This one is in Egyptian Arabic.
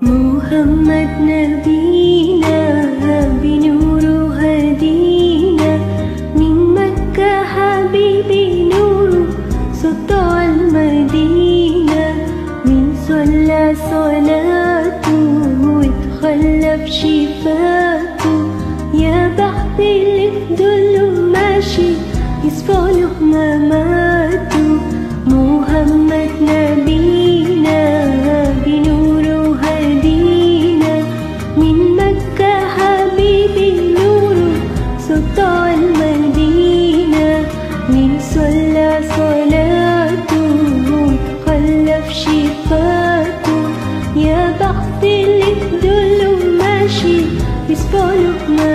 محمد نبينا بنور هدينا من مكة حبيبي نور سطع المدينة من صلى صلاته وتخلى بشفاته يا بخت اللي فضله ماشي يصفى ما ماتوا محمد نبينا بنور هدينا من مكة حبيبي نور سطع المدينة من صلى صلاته وتخلف شفاته يا بخت اللي فضله ماشي يصفى ما